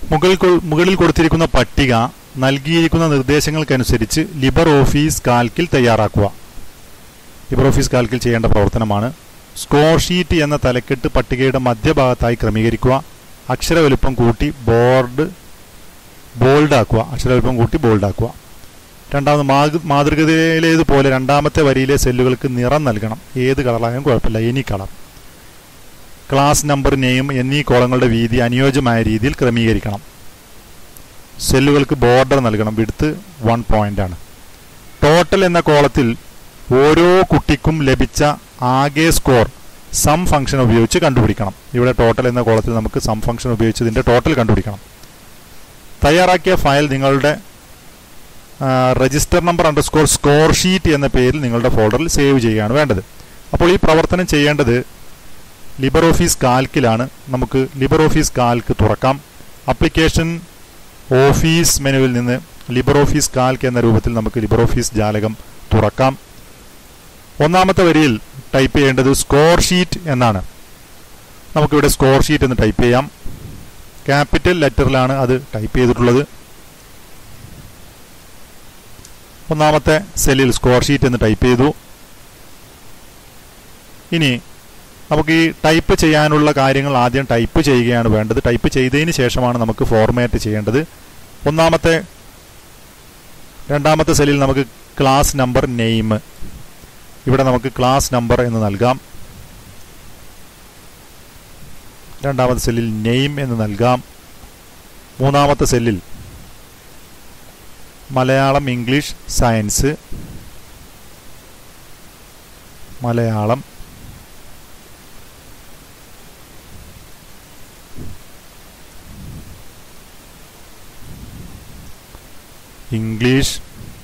മുകളിൽ കൊ- മുകളിൽ കൊടുത്തിരിക്കുന്ന പട്ടിക നൽകിയിരിക്കുന്ന നിർദ്ദേശങ്ങൾക്കനുസരിച്ച് ലിബർ ഓഫീസ് കാൽക്കിൽ തയ്യാറാക്കുക ലിബർ ഓഫീസ് കാൽക്കിൽ ചെയ്യേണ്ട പ്രവർത്തനമാണ് സ്കോർ ഷീറ്റ് എന്ന തലക്കെട്ട് പട്ടികയുടെ മധ്യഭാഗത്തായി ക്രമീകരിക്കുക അക്ഷര വലുപ്പം കൂട്ടി ബോർഡ് ബോൾഡ് ആക്കുക അക്ഷര വലുപ്പം കൂട്ടി ബോൾഡ് ആക്കുക രണ്ടാമത് മാതൃ മാതൃകയിലേതുപോലെ രണ്ടാമത്തെ വരിയിലെ സെല്ലുകൾക്ക് നിറം നൽകണം ഏത് കളറായാലും കുഴപ്പമില്ല any colour class number name എന്നീ കോളങ്ങളുടെ വീതി അനുയോജ്യമായ രീതിയിൽ ക്രമീകരിക്കണം സെല്ലുകൾക്ക് ബോർഡർ നൽകണം വിടുത്ത് വൺ പോയിന്റ് ആണ് ടോട്ടൽ എന്ന കോളത്തിൽ ഓരോ കുട്ടിക്കും ലഭിച്ച ആകെ സ്കോർ സം ഫംഗ്ഷൻ ഉപയോഗിച്ച് കണ്ടുപിടിക്കണം ഇവിടെ ടോട്ടൽ എന്ന കോളത്തിൽ നമുക്ക് സം ഫംഗ്ഷൻ ഉപയോഗിച്ച് ഇതിന്റെ ടോട്ടൽ കണ്ടുപിടിക്കണം തയ്യാറാക്കിയ ഫയൽ നിങ്ങളുടെ register number underscore score sheet എന്ന പേരിൽ നിങ്ങളുടെ ഫോൾഡറിൽ സേവ് ചെയ്യുകയാണ് വേണ്ടത് അപ്പോൾ ഈ പ്രവർത്തനം ചെയ്യേണ്ടത് ലിബർ ഓഫീസ് കാൽക്കിലാണ് നമുക്ക് ലിബർ ഓഫീസ് കാൽക്ക് തുറക്കാം അപ്ലിക്കേഷൻ ഓഫീസ് മെനുവിൽ നിന്ന് ലിബർ ഓഫീസ് കാൽക്ക് എന്ന രൂപത്തിൽ നമുക്ക് ലിബർ ഓഫീസ് ജാലകം തുറക്കാം ഒന്നാമത്തെ വരിയിൽ ടൈപ്പ് ചെയ്യേണ്ടത് സ്കോർ ഷീറ്റ് എന്നാണ് നമുക്കിവിടെ സ്കോർ ഷീറ്റ് എന്ന് ടൈപ്പ് ചെയ്യാം ക്യാപിറ്റൽ ലെറ്ററിലാണ് അത് ടൈപ്പ് ചെയ്തിട്ടുള്ളത് ഒന്നാമത്തെ സെല്ലിൽ സ്കോർ ഷീറ്റ് എന്ന് ടൈപ്പ് ചെയ്തു ഇനി നമുക്ക് ഈ ടൈപ്പ് ചെയ്യാനുള്ള കാര്യങ്ങൾ ആദ്യം ടൈപ്പ് ചെയ്യുകയാണ് വേണ്ടത് ടൈപ്പ് ചെയ്തതിന് ശേഷമാണ് നമുക്ക് ഫോർമാറ്റ് ചെയ്യേണ്ടത് ഒന്നാമത്തെ രണ്ടാമത്തെ സെല്ലിൽ നമുക്ക് ക്ലാസ് നമ്പർ നെയിം ഇവിടെ നമുക്ക് ക്ലാസ് നമ്പർ എന്ന് നൽകാം രണ്ടാമത്തെ സെല്ലിൽ നെയിം എന്ന് നൽകാം മൂന്നാമത്തെ സെല്ലിൽ Malayalam English science Malayalam English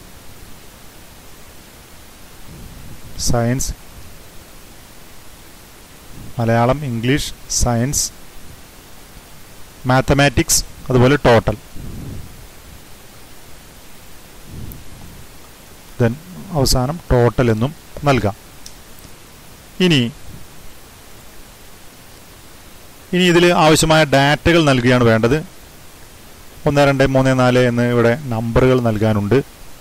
science Malayalam English science mathematics അതുപോലെ ടോട്ടൽ ദെൻ അവസാനം ടോട്ടൽ എന്നും നൽകാം ഇനി ഇനി ഇതിൽ ആവശ്യമായ ഡാറ്റകൾ നൽകുകയാണ് വേണ്ടത് ഒന്ന് രണ്ട് മൂന്ന് നാല് എന്ന് ഇവിടെ നമ്പറുകൾ നൽകാനുണ്ട്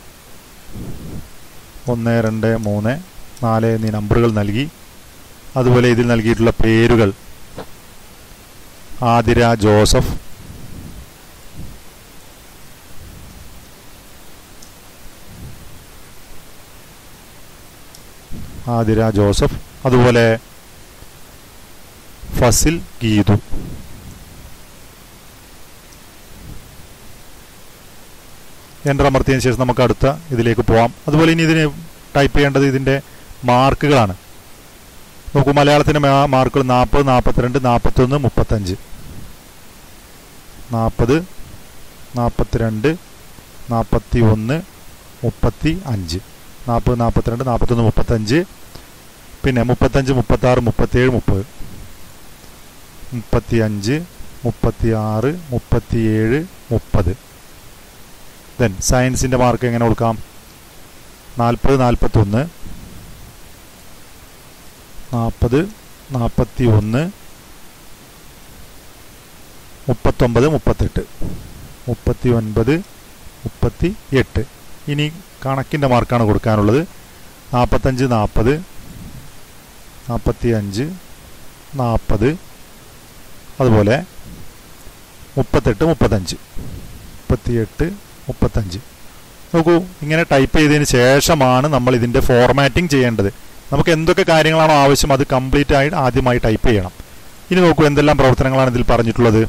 ഒന്ന് രണ്ട് മൂന്ന് നാല് എന്നീ നമ്പറുകൾ നൽകി അതുപോലെ ഇതിൽ നൽകിയിട്ടുള്ള പേരുകൾ ആതിര ജോസഫ് ആതിര ജോസഫ് അതുപോലെ ഫസിൽ ഗീതു എൻ്റർ അമർത്തിയതിനു ശേഷം നമുക്ക് അടുത്ത ഇതിലേക്ക് പോവാം അതുപോലെ ഇനി ഇതിന് ടൈപ്പ് ചെയ്യേണ്ടത് ഇതിൻ്റെ മാർക്കുകളാണ് നോക്കൂ മലയാളത്തിൻ്റെ മാർക്കുകൾ നാൽപ്പത് നാൽപ്പത്തിരണ്ട് നാൽപ്പത്തൊന്ന് മുപ്പത്തഞ്ച് നാൽപ്പത് നാൽപ്പത്തിരണ്ട് നാൽപ്പത്തി ഒന്ന് മുപ്പത്തി അഞ്ച് നാൽപ്പത് നാൽപ്പത്തിരണ്ട് നാൽപ്പത്തൊന്ന് മുപ്പത്തഞ്ച് പിന്നെ മുപ്പത്തഞ്ച് മുപ്പത്താറ് മുപ്പത്തേഴ് മുപ്പത് മുപ്പത്തി അഞ്ച് മുപ്പത്തി ആറ് മുപ്പത്തിയേഴ് മുപ്പത് ദെൻ സയൻസിൻ്റെ മാർക്ക് എങ്ങനെ കൊടുക്കാം നാൽപ്പത് നാൽപ്പത്തൊന്ന് നാൽപ്പത് നാൽപ്പത്തി ഒന്ന് മുപ്പത്തൊമ്പത് മുപ്പത്തെട്ട് മുപ്പത്തി ഒൻപത് മുപ്പത്തി എട്ട് ഇനി കണക്കിൻ്റെ മാർക്കാണ് കൊടുക്കാനുള്ളത് നാൽപ്പത്തഞ്ച് നാൽപ്പത് നാൽപ്പത്തി അഞ്ച് നാൽപ്പത് അതുപോലെ മുപ്പത്തെട്ട് മുപ്പത്തഞ്ച് മുപ്പത്തിയെട്ട് മുപ്പത്തഞ്ച് നോക്കൂ ഇങ്ങനെ ടൈപ്പ് ചെയ്തതിന് ശേഷമാണ് നമ്മൾ ഇതിൻ്റെ ഫോർമാറ്റിംഗ് ചെയ്യേണ്ടത് നമുക്ക് എന്തൊക്കെ കാര്യങ്ങളാണോ ആവശ്യം അത് കംപ്ലീറ്റ് ആയിട്ട് ആദ്യമായി ടൈപ്പ് ചെയ്യണം ഇനി നോക്കൂ എന്തെല്ലാം പ്രവർത്തനങ്ങളാണ് ഇതിൽ പറഞ്ഞിട്ടുള്ളത്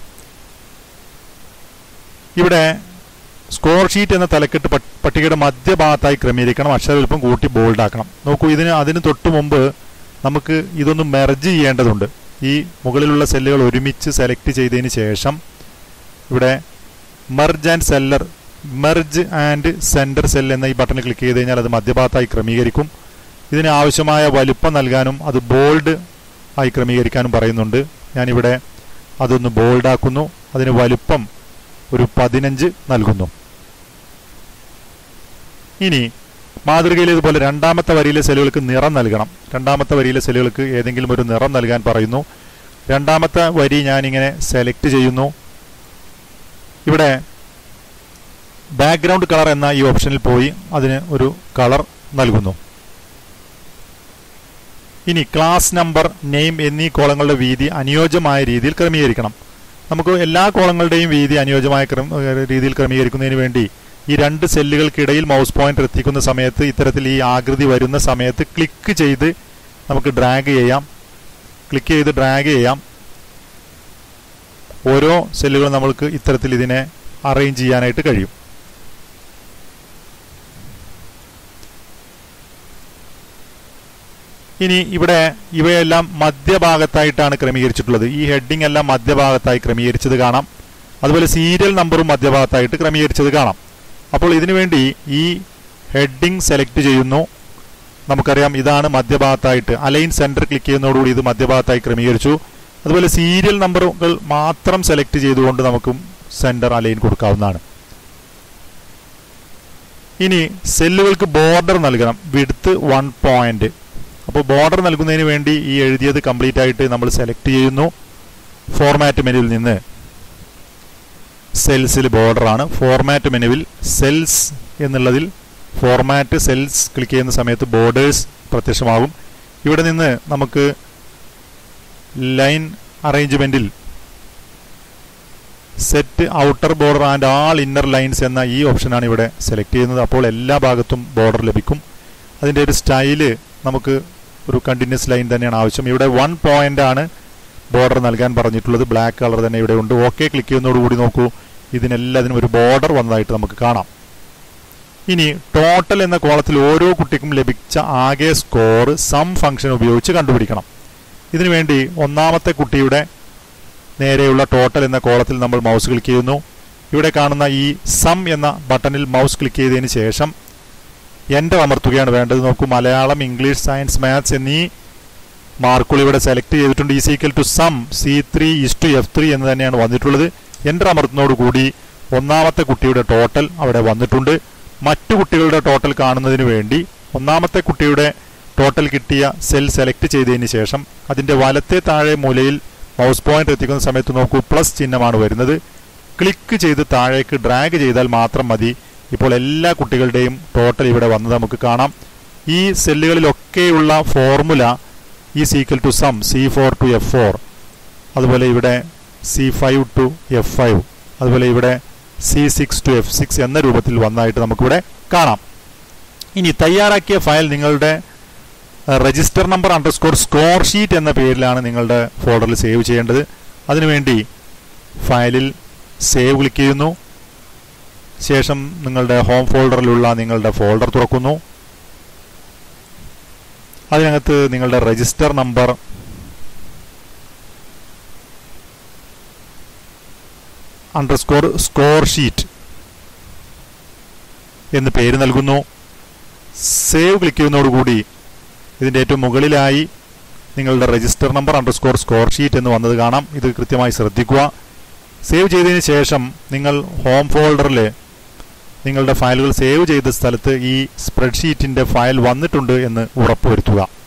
ഇവിടെ സ്കോർ ഷീറ്റ് എന്ന തലക്കെട്ട് പട്ട്- പട്ടികയുടെ മധ്യഭാഗത്തായി ക്രമീകരിക്കണം അക്ഷരവലുപ്പം കൂട്ടി ബോൾഡ് ആക്കണം നോക്കൂ ഇതിന് അതിന് തൊട്ട് മുമ്പ് നമുക്ക് ഇതൊന്ന് മെർജ് ചെയ്യേണ്ടതുണ്ട് ഈ മുകളിലുള്ള സെല്ലുകൾ ഒരുമിച്ച് സെലക്ട് ചെയ്തതിന് ശേഷം ഇവിടെ merge and cellar merge and centre cell എന്ന ഈ ബട്ടണിൽ ക്ലിക്ക് ചെയ്ത് കഴിഞ്ഞാൽ അത് മധ്യഭാഗത്തായി ക്രമീകരിക്കും ഇതിന് ആവശ്യമായ വലുപ്പം നൽകാനും അത് ബോൾഡ് ആയി ക്രമീകരിക്കാനും പറയുന്നുണ്ട് ഞാനിവിടെ അതൊന്ന് ബോൾഡ് ആക്കുന്നു അതിന് വലുപ്പം ഒരു പതിനഞ്ച് നൽകുന്നു ഇനി മാതൃകയിൽ ഇതുപോലെ രണ്ടാമത്തെ വരിയിലെ സെല്ലുകൾക്ക് നിറം നൽകണം രണ്ടാമത്തെ വരിയിലെ സെല്ലുകൾക്ക് ഏതെങ്കിലും ഒരു നിറം നൽകാൻ പറയുന്നു രണ്ടാമത്തെ വരി ഞാനിങ്ങനെ സെലക്ട് ചെയ്യുന്നു ഇവിടെ ബാക്ക്ഗ്രൗണ്ട് കളർ എന്ന ഈ ഓപ്ഷനിൽ പോയി അതിന് ഒരു കളർ നൽകുന്നു ഇനി ക്ലാസ് നമ്പർ നെയിം എന്നീ കോളങ്ങളുടെ വീതി അനുയോജ്യമായ രീതിയിൽ ക്രമീകരിക്കണം നമുക്ക് എല്ലാ കോളങ്ങളുടെയും വീതി അനുയോജ്യമായ ക്രമ രീതിയിൽ ക്രമീകരിക്കുന്നതിന് വേണ്ടി ഈ രണ്ട് സെല്ലുകൾക്കിടയിൽ മൗസ് പോയിന്റർ എത്തിക്കുന്ന സമയത്ത് ഇത്തരത്തിൽ ഈ ആകൃതി വരുന്ന സമയത്ത് ക്ലിക്ക് ചെയ്ത് നമുക്ക് ഡ്രാഗ് ചെയ്യാം ക്ലിക്ക് ചെയ്ത് ഡ്രാഗ് ചെയ്യാം ഓരോ സെല്ലുകളും നമ്മൾക്ക് ഇത്തരത്തിൽ ഇതിനെ അറേഞ്ച് ചെയ്യാനായിട്ട് കഴിയും ഇനി ഇവിടെ ഇവയെല്ലാം മധ്യഭാഗത്തായിട്ടാണ് ക്രമീകരിച്ചിട്ടുള്ളത് ഈ ഹെഡിങ് എല്ലാം മധ്യഭാഗത്തായി ക്രമീകരിച്ചത് കാണാം അതുപോലെ സീരിയൽ നമ്പറും മധ്യഭാഗത്തായിട്ട് ക്രമീകരിച്ചത് കാണാം അപ്പോൾ ഇതിനു വേണ്ടി ഈ ഹെഡിങ് സെലക്ട് ചെയ്യുന്നു നമുക്കറിയാം ഇതാണ് മധ്യഭാഗത്തായിട്ട് അലൈൻ സെന്റർ ക്ലിക്ക് ചെയ്യുന്നതോടുകൂടി ഇത് മധ്യഭാഗത്തായി ക്രമീകരിച്ചു അതുപോലെ സീരിയൽ നമ്പറുകൾ മാത്രം സെലക്ട് ചെയ്തുകൊണ്ട് നമുക്കും സെന്റർ അലൈൻ കൊടുക്കാവുന്നതാണ് ഇനി സെല്ലുകൾക്ക് ബോർഡർ നൽകണം വിടുത്ത് വൺ പോയിന്റ് അപ്പോൾ ബോർഡർ നൽകുന്നതിന് വേണ്ടി ഈ എഴുതിയത് കംപ്ലീറ്റ് ആയിട്ട് നമ്മൾ സെലക്ട് ചെയ്യുന്നു ഫോർമാറ്റ് മെനുവിൽ നിന്ന് സെൽസിൽ ബോർഡറാണ് ഫോർമാറ്റ് മെനുവിൽ സെൽസ് എന്നുള്ളതിൽ ഫോർമാറ്റ് സെൽസ് ക്ലിക്ക് ചെയ്യുന്ന സമയത്ത് ബോർഡേഴ്സ് പ്രത്യക്ഷമാകും ഇവിടെ നിന്ന് നമുക്ക് ലൈൻ അറേഞ്ച്മെന്റിൽ set outer border and all inner lines എന്ന ഈ ഓപ്ഷനാണ് ഇവിടെ സെലക്ട് ചെയ്യുന്നത് അപ്പോൾ എല്ലാ ഭാഗത്തും ബോർഡർ ലഭിക്കും അതിൻ്റെ ഒരു സ്റ്റൈല് നമുക്ക് ഒരു കണ്ടിന്യൂസ് ലൈൻ തന്നെയാണ് ആവശ്യം ഇവിടെ വൺ പോയിന്റ് ആണ് ബോർഡർ നൽകാൻ പറഞ്ഞിട്ടുള്ളത് ബ്ലാക്ക് കളർ തന്നെ ഇവിടെ ഉണ്ട് ഓക്കെ ക്ലിക്ക് ചെയ്യുന്നതോടുകൂടി നോക്കൂ ഇതിനെല്ലാത്തിനും ഒരു ബോർഡർ വന്നതായിട്ട് നമുക്ക് കാണാം ഇനി ടോട്ടൽ എന്ന കോളത്തിൽ ഓരോ കുട്ടിക്കും ലഭിച്ച ആകെ സ്കോർ സം ഫംഗ്ഷൻ ഉപയോഗിച്ച് കണ്ടുപിടിക്കണം ഇതിനുവേണ്ടി ഒന്നാമത്തെ കുട്ടിയുടെ നേരെയുള്ള ടോട്ടൽ എന്ന കോളത്തിൽ നമ്മൾ മൗസ് ക്ലിക്ക് ചെയ്യുന്നു ഇവിടെ കാണുന്ന ഈ സം എന്ന ബട്ടണിൽ മൗസ് ക്ലിക്ക് ചെയ്തതിന് ശേഷം എൻ്റർ അമർത്തുകയാണ് വേണ്ടത് നോക്കൂ മലയാളം ഇംഗ്ലീഷ് സയൻസ് മാത്സ് എന്നീ മാർക്കുകൾ ഇവിടെ സെലക്ട് ചെയ്തിട്ടുണ്ട് ഈ equal to sum C three is to F three എന്ന് തന്നെയാണ് വന്നിട്ടുള്ളത് എൻ്റർ അമർത്തുന്നതോടുകൂടി ഒന്നാമത്തെ കുട്ടിയുടെ ടോട്ടൽ അവിടെ വന്നിട്ടുണ്ട് മറ്റു കുട്ടികളുടെ ടോട്ടൽ കാണുന്നതിന് വേണ്ടി ഒന്നാമത്തെ കുട്ടിയുടെ ടോട്ടൽ കിട്ടിയ സെൽ സെലക്ട് ചെയ്തതിന് ശേഷം അതിൻ്റെ വലത്തെ താഴെ മൂലയിൽ മൗസ് പോയിന്റ് എത്തിക്കുന്ന സമയത്ത് നോക്കൂ പ്ലസ് ചിഹ്നമാണ് വരുന്നത് ക്ലിക്ക് ചെയ്ത് താഴേക്ക് ഡ്രാഗ് ചെയ്താൽ മാത്രം മതി ഇപ്പോൾ എല്ലാ കുട്ടികളുടെയും ടോട്ടൽ ഇവിടെ വന്നത് നമുക്ക് കാണാം ഈ സെല്ലുകളിലൊക്കെയുള്ള ഫോർമുല ഈ equal to sum C four to F four അതുപോലെ ഇവിടെ C five to F five അതുപോലെ ഇവിടെ C six to F six എന്ന രൂപത്തിൽ വന്നതായിട്ട് നമുക്കിവിടെ കാണാം ഇനി തയ്യാറാക്കിയ ഫയൽ നിങ്ങളുടെ register number underscore score sheet എന്ന പേരിലാണ് നിങ്ങളുടെ ഫോൾഡറിൽ സേവ് ചെയ്യേണ്ടത് അതിനുവേണ്ടി ഫയലിൽ സേവ് ക്ലിക്ക് ചെയ്യുന്നു ശേഷം നിങ്ങളുടെ ഹോം ഫോൾഡറിലുള്ള നിങ്ങളുടെ ഫോൾഡർ തുറക്കുന്നു അതിനകത്ത് നിങ്ങളുടെ register number underscore score sheet എന്ന് പേര് നൽകുന്നു സേവ് ക്ലിക്ക് ചെയ്യുന്നതോടുകൂടി ഇതിൻ്റെ ഏറ്റവും മുകളിലായി നിങ്ങളുടെ register number underscore score sheet എന്ന് വന്നത് കാണാം ഇത് കൃത്യമായി ശ്രദ്ധിക്കുക സേവ് ചെയ്തതിന് ശേഷം നിങ്ങൾ ഹോം ഫോൾഡറിൽ നിങ്ങളുടെ ഫയലുകൾ സേവ് ചെയ്ത സ്ഥലത്ത് ഈ സ്പ്രെഡ്ഷീറ്റിൻ്റെ ഫയൽ വന്നിട്ടുണ്ട് എന്ന് ഉറപ്പുവരുത്തുക